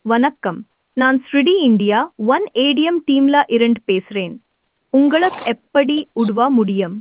வணக்கம் நான் ஸ்ருடி இந்தியா ஒன் ஏடிஎம் டீம்ல இருந்து பேசுறேன் உங்களுக்கு எப்படி உதவ முடியும்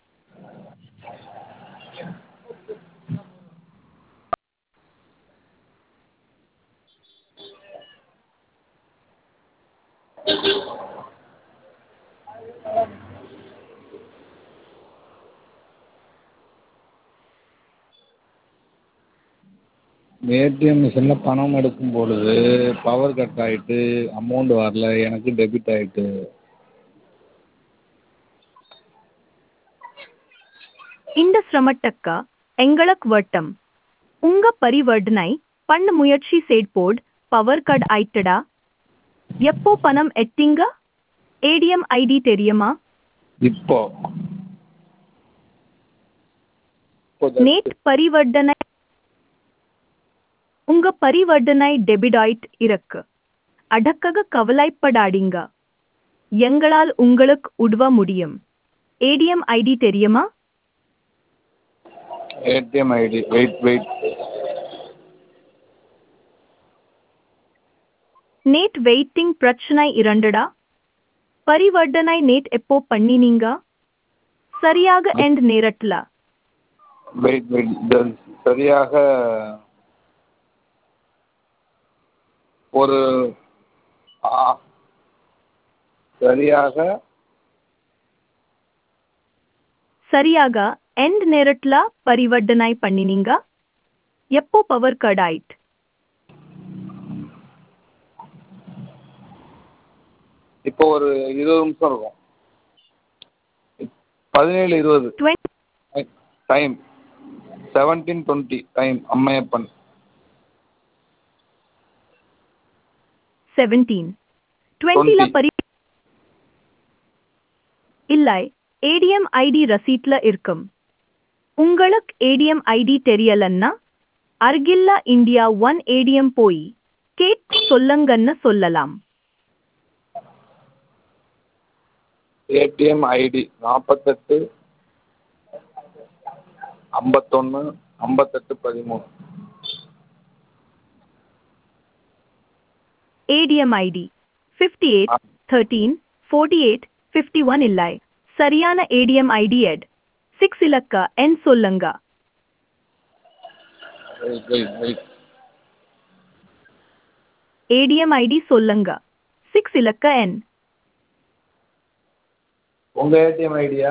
ஏடிஎம் மிஷினில் பணம் எடுக்கும் பொழுது பவர் கட் ஆகிட்டு அமௌண்ட் வரல எனக்கு டெபிட் ஆகிட்டு இந்த சிரமத்துக்கு எங்களுக்கு வட்டம் உங்க பரிவர்த்தனை பண்ண முயற்சி செய்தபோது பவர் கட் ஆயிட்டடா எப்போ பணம் எட்டிங்க ஏடிஎம் ஐடி தெரியுமா இப்போ நேட் பரிவர்த்தனை உங்க பரிவர்த்தனை டெபிட் ஆயிட் இருக்கு அடக்கக கவலைப்படாதீங்க எங்களால் உங்களுக்கு உதவ முடியும் ஏடிஎம் ஐடி தெரியுமா ஏடிஎம் ஐடி வெயிட் வெயிட் நேட் வெயிட்டிங் பிரச்சனை இரண்டுடா பரிவர்த்தனை நேட் எப்போ பண்ணினீங்க சரியாக எண்ட் நேரத்துல வெயிட் வெயிட் சரியாக ஒரு ஆ, சரியாக சரியாக எண்ட் நேரத்துல பரிவர்த்தனை பண்ணினீங்க எப்போ பவர் கட் ஆயிட் இப்போ ஒரு இருபது நிமிஷம் இருக்கும் பதினேழு இருபது twenty time seventeen twenty time Ammaiyappan seventeen டுவெண்ட்டில பரி இல்லை ஏடிஎம் ஐடி ரசீட்ல இருக்கும் உங்களுக்கு ஏடிஎம் ஐடி தெரியலன்னா அருகில்ல இந்தியா ஒன் ஏடிஎம் போய் கேட் சொல்லுங்கன்னு சொல்லலாம் ஏடிஎம் ஐடி நாற்பத்தெட்டு ஐம்பத்தொன்று ஐம்பத்தெட்டு பதிமூணு ATM ID fifty eight thirteen forty eight fifty one இல்லை சரியான ஏடிஎம் ஐடி எட் சிக்ஸ் இலக்க என் சொல்லுங்க wait wait wait ATM ID சொல்லுங்க சிக்ஸ் இலக்க என் உங்கள் ஏடிஎம் ஐடியா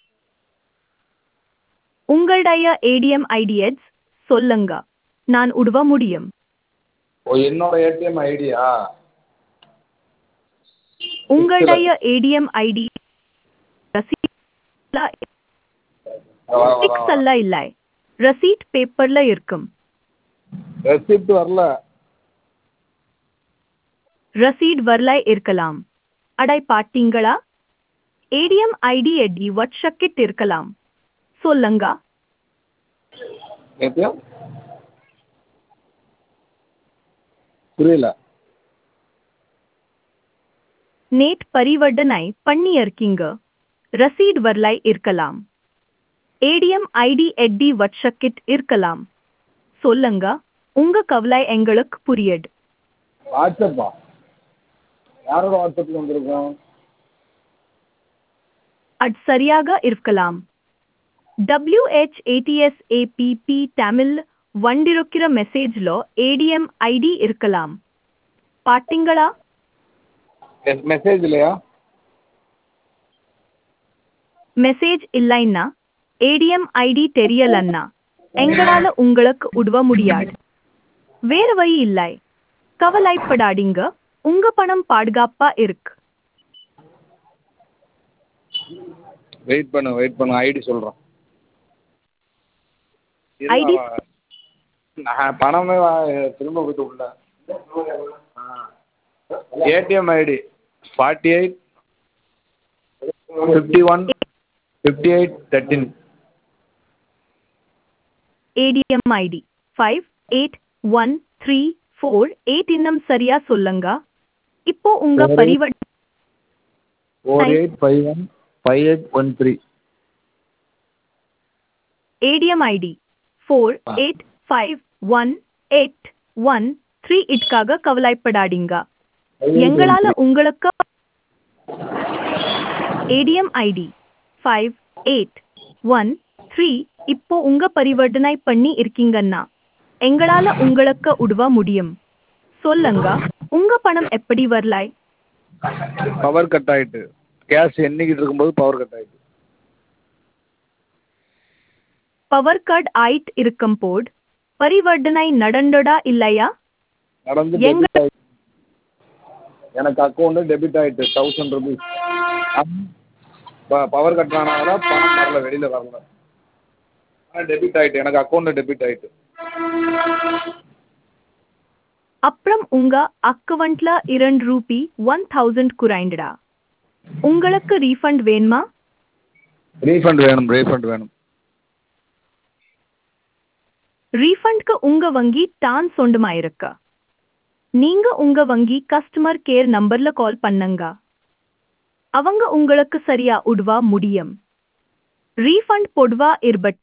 உங்களுடைய ஏடிஎம் ஐடி எட்ஸ் சொல்லுங்க நான் உதவ முடியும் ஓ என்னோட ஏடிஎம் ஐடியா உங்களுடைய ஏடிஎம் ஐடி சிக்ஸ் அல்ல இல்லை ரசீட் பேப்பர்ல இருக்கும் ரெசிப்ட் வரல ரசீட் வரல இருக்கலாம் அடை பாத்தீங்களா ஏடிஎம் ஐடி எடி வட்சக்கிட் இருக்கலாம் சொல்லுங்க ஏடிஎம் புரியல நேட் பரிவர்த்தனை பண்ணி இருக்கீங்க ரசீட் வரலை இருக்கலாம் ஏடிஎம் ஐடி எட்டி வட்சக்கிட் இருக்கலாம் சொல்லுங்க உங்க கவலை எங்களுக்கு புரியுது வாட்ஸ்அப்பா யாரோட வாட்ஸ்அப்பில் வந்திருக்கோம் அது சரியாக இருக்கலாம் டபிள்யூஹெச்ஏடிஎஸ்ஏபிபி தமிழ் வண்டிருக்கிற மெசேஜ்ல ஏடிஎம் ஐடி இருக்கலாம் பாத்தீங்களா மெசேஜ் இல்லையா மெசேஜ் இல்லைன்னா ஏடிஎம் ஐடி தெரியலன்னா எங்களால உங்களுக்கு உதவ முடியாது வேற வழி இல்லை கவலைப்படாதீங்க உங்க பணம் பாதுகாப்பா இருக்கு வெயிட் பண்ணு வெயிட் பண்ணு ஐடி சொல்கிறேன் ID? நான் பணமே வா- திரும்ப கொடுத்து உள்ள ATM ID forty eight fifty one fifty eight thirteen ATM ID five eight one three four eight இன்னும் சரியா சொல்லுங்க இப்போ உங்க ஒரு- பரிவர்த்தனை four eight five one five eight one three ADM ID four eight five one eight one three இட்காக கவலைப்படாதீங்க எங்களால உங்களுக்கு ATM ID five eight one three இப்போ உங்க பரிவர்த்தனை பண்ணி இருக்கீங்கன்னா எங்களால உங்களுக்கு உதவ முடியும் சொல்லுங்க உங்க பணம் எப்படி வரலாய் பவர் கட் ஆயிட்டு கேஸ் எண்ணிக்கிட்டு இருக்கும்போது பவர் கட் ஆயிட்டு பவர் கட் ஆயிட் இருக்கும் போது பரிவர்த்தனை நடந்ததா இல்லையா நடந்து எங்க- டெபிட் ஆயிட்டு எனக்கு அக்கௌண்ட் டெபிட் ஆயிட்டு தௌசண்ட் ருபீஸ் பவர் கட் ஆனதால பணம் வரல வெளியில் வரல ஆனால் டெபிட் ஆயிட்டு எனக்கு அக்கௌண்ட்டில் டெபிட் ஆயிட்டு அப்புறம் உங்க அக்கவுண்ட்ல இரண்டு ரூபி ஒன் தௌசண்ட் குறைண்டடா உங்களுக்கு ரீஃபண்ட் வேணுமா ரீஃபண்ட் வேணும் ரீஃபண்ட் வேணும் ரீஃபண்ட்க்கு உங்க வங்கி தான் சொந்தமாயிருக்கு நீங்க உங்க வங்கி கஸ்டமர் கேர் நம்பர்ல கால் பண்ணுங்க அவங்க உங்களுக்கு சரியா உதவ முடியும் ரீஃபண்ட் பொதுவா இருபத்தி